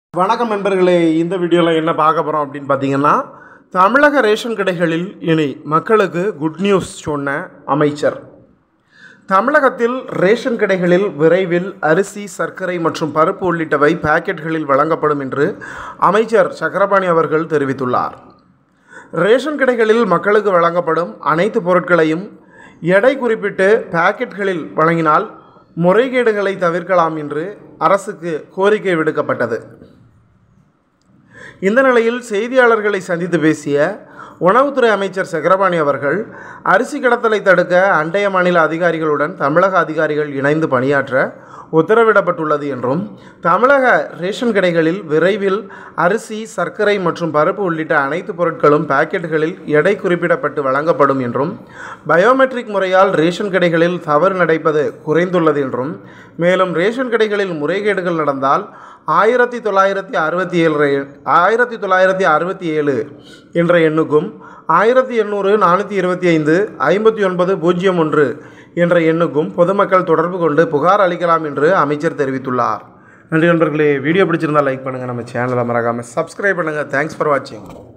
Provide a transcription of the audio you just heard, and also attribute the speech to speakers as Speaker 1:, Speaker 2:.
Speaker 1: வணக்கம் நண்பர்களே இந்த வீடியோவில் என்ன பார்க்க போகிறோம் அப்படின்னு பார்த்தீங்கன்னா தமிழக ரேஷன் கடைகளில் இனி மக்களுக்கு குட் நியூஸ் சொன்ன அமைச்சர் தமிழகத்தில் ரேஷன் கடைகளில் விரைவில் அரிசி சர்க்கரை மற்றும் பருப்பு உள்ளிட்டவை பாக்கெட்களில் வழங்கப்படும் என்று அமைச்சர் சக்கரபாணி அவர்கள் தெரிவித்துள்ளார் ரேஷன் கடைகளில் மக்களுக்கு வழங்கப்படும் அனைத்து பொருட்களையும் எடை குறிப்பிட்டு பாக்கெட்களில் வழங்கினால் முறைகேடுகளை தவிர்க்கலாம் என்று அரசுக்கு கோரிக்கை விடுக்கப்பட்டது இந்த நிலையில் செய்தியாளர்களை சந்தித்து பேசிய உணவுத்துறை அமைச்சர் சக்கரபாணி அவர்கள் அரிசி கடத்தலை தடுக்க அண்டைய மாநில அதிகாரிகளுடன் தமிழக அதிகாரிகள் இணைந்து பணியாற்ற உத்தரவிடப்பட்டுள்ளது என்றும் தமிழக ரேஷன் கடைகளில் விரைவில் அரிசி சர்க்கரை மற்றும் பருப்பு உள்ளிட்ட அனைத்து பொருட்களும் பாக்கெட்டுகளில் எடை குறிப்பிடப்பட்டு வழங்கப்படும் என்றும் பயோமெட்ரிக் முறையால் ரேஷன் கடைகளில் தவறு நடைப்பது குறைந்துள்ளது என்றும் மேலும் ரேஷன் கடைகளில் முறைகேடுகள் நடந்தால் ஆயிரத்தி தொள்ளாயிரத்தி அறுபத்தி ஏழு ஆயிரத்தி தொள்ளாயிரத்தி அறுபத்தி ஏழு என்ற எண்ணுக்கும் ஆயிரத்தி எண்ணூறு நானூற்றி இருபத்தி ஐந்து ஐம்பத்தி ஒன்பது பூஜ்ஜியம் ஒன்று என்ற எண்ணுக்கும் பொதுமக்கள் தொடர்பு கொண்டு புகார் அளிக்கலாம் என்று அமைச்சர் தெரிவித்துள்ளார் நன்றி நண்பர்களே வீடியோ பிடிச்சிருந்தால் லைக் பண்ணுங்கள் நம்ம சேனலை மறக்காமல் சப்ஸ்கிரைப் பண்ணுங்கள் தேங்க்ஸ் ஃபார் வாட்சிங்